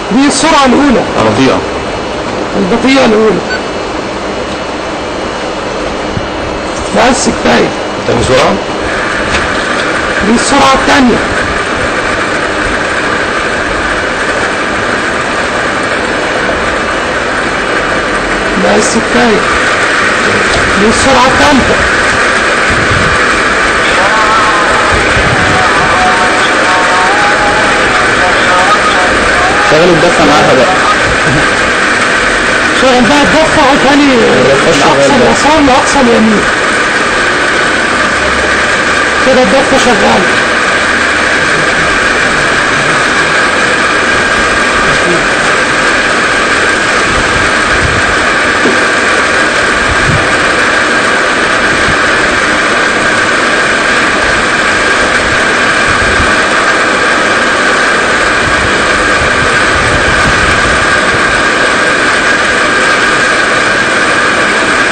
دي السرعة الأولى بطيئة البطيئة الأولى بس كفاية تاني سرعة دي السرعة الثانية بس كفاية دي السرعة الثالثة شغل الدفة معاها بقى شغل بقى الدفع وتاني الدفة أقصى شغال بقى. اليسار لأقصى اليمين كده الدفة شغالة